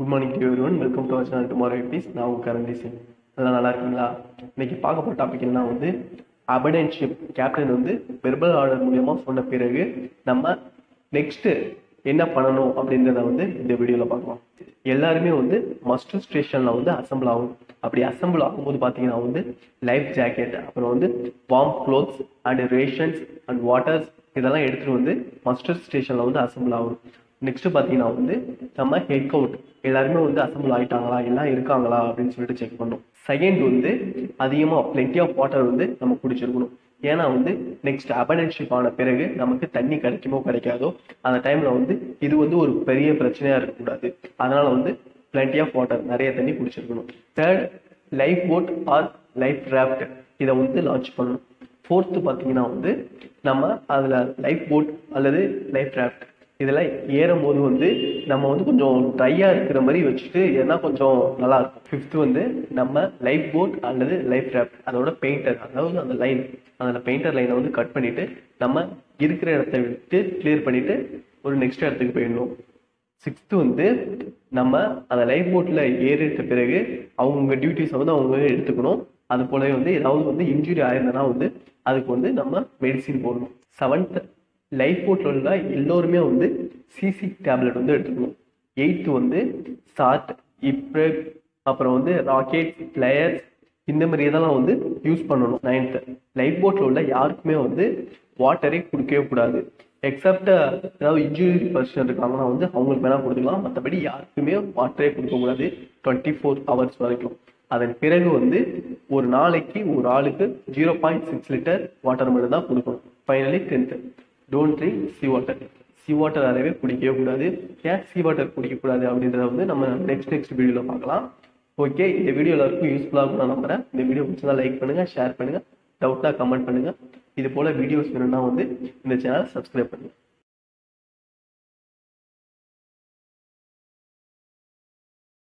good morning to everyone welcome to our channel tomorrow episode நான் உங்கள் கரண்டி சிங் எல்லாம் நல்லா இருக்கீங்களா இன்னைக்கு பார்க்க போகிற டாபிக் என்ன வந்து அபடன்ஷிப் கேப்டன் வந்து வெர்பல் ஆர்டர் மூலியமா சொன்ன பிறகு நம்ம நெக்ஸ்ட் என்ன பண்ணணும் அப்படின்றத வந்து இந்த வீடியோவில் பார்க்கலாம் எல்லாருமே வந்து மஸ்ட் ஸ்டேஷனில் வந்து அசம்பிள் ஆகும் அப்படி அசம்பிள் ஆகும்போது பார்த்தீங்கன்னா வந்து லைஃப் ஜாக்கெட் அப்புறம் வந்து warm clothes and rations and waters இதெல்லாம் எடுத்துகிட்டு வந்து மஸ்டர் ஸ்டேஷனில் வந்து அசம்பிள் ஆகும் நெக்ஸ்ட் பார்த்தீங்கன்னா வந்து நம்ம ஹெட் கவுண்ட் எல்லாருமே வந்து அசம்பிள் ஆயிட்டாங்களா எல்லாம் இருக்காங்களா அப்படின்னு சொல்லிட்டு செக் பண்ணணும் செகண்ட் வந்து அதிகமாக plenty ஆஃப் வாட்டர் வந்து நம்ம குடிச்சிருக்கணும் ஏன்னா வந்து நெக்ஸ்ட் அபடன்ஷிப் ஆன பிறகு நமக்கு தண்ணி கிடைக்குமோ கிடைக்காதோ அந்த டைம்ல வந்து இது வந்து ஒரு பெரிய பிரச்சனையா இருக்கக்கூடாது அதனால வந்து plenty ஆஃப் வாட்டர் நிறைய தண்ணி குடிச்சிருக்கணும் third lifeboat or life raft இதை வந்து லான்ச் பண்ணணும் ஃபோர்த்து பார்த்தீங்கன்னா வந்து நம்ம அதில் லைஃப் போட் அல்லது லைஃப் ராஃப்ட் இதெல்லாம் ஏறும் போது வந்து நம்ம வந்து கொஞ்சம் ட்ரையாக இருக்கிற மாதிரி வச்சுட்டு ஏன்னா கொஞ்சம் நல்லா இருக்கும் ஃபிஃப்த் வந்து நம்ம லைஃப் போட் அல்லது லைஃப் ராஃப்ட் அதோட பெயிண்டர் அதாவது அந்த லைன் அதில் பெயிண்டர் லைனை வந்து கட் பண்ணிட்டு நம்ம இருக்கிற இடத்த விட்டு கிளியர் பண்ணிட்டு ஒரு நெக்ஸ்ட் இடத்துக்கு போயிடணும் சிக்ஸ்த்து வந்து நம்ம அந்த லைஃப் போட்டில் ஏறிட்ட பிறகு அவங்க டியூட்டிஸை வந்து அவங்க எடுத்துக்கணும் அது போலவே வந்து ஏதாவது வந்து இன்ஜுரி ஆயிருந்தனா வந்து அதுக்கு வந்து நம்ம மெடிசின் போடணும் செவன்த் லைஃப் போட்டில் உள்ள எல்லோருமே வந்து சிசி டேப்லெட் வந்து எடுத்துக்கணும் எயித்து வந்து சாட் இப்ரெக் அப்புறம் வந்து ராக்கெட் பிளேயர்ஸ் இந்த மாதிரி இதெல்லாம் வந்து யூஸ் பண்ணணும் நைன்த்து லைஃப் போட்டில் உள்ள யாருக்குமே வந்து வாட்டரே குடிக்கவே கூடாது எக்ஸப்ட் ஏதாவது இன்ஜுரி பர்சன் இருக்காங்கன்னா வந்து அவங்களுக்கு வேணால் கொடுத்துக்கலாம் மற்றபடி யாருக்குமே வாட்டரே கொடுக்கக்கூடாது டுவெண்ட்டி ஃபோர் ஹவர்ஸ் வரைக்கும் அதன் பிறகு வந்து ஒரு நாளைக்கு ஒரு ஆளுக்கு zero point six litre water மட்டும் தான் கொடுக்கணும் finally tenth don't drink sea water sea water அறவே குடிக்கவே கூடாது ஏன் சி வாட்டர் குடிக்கக்கூடாது அப்படின்றத வந்து நம்ம நெக்ஸ்ட் நெக்ஸ்ட் வீடியோவில் பார்க்கலாம் ஓகே இந்த வீடியோ எல்லாருக்கும் யூஸ்ஃபுல்லாக இருக்கும் நான் நம்புறேன் இந்த வீடியோ பிடிச்சதா லைக் பண்ணுங்க ஷேர் பண்ணுங்க டவுட்டாக கமெண்ட் பண்ணுங்க இது போல வீடியோஸ் வேணும்னா வந்து இந்த சேனலை சப்ஸ்கிரைப் பண்ணுங்க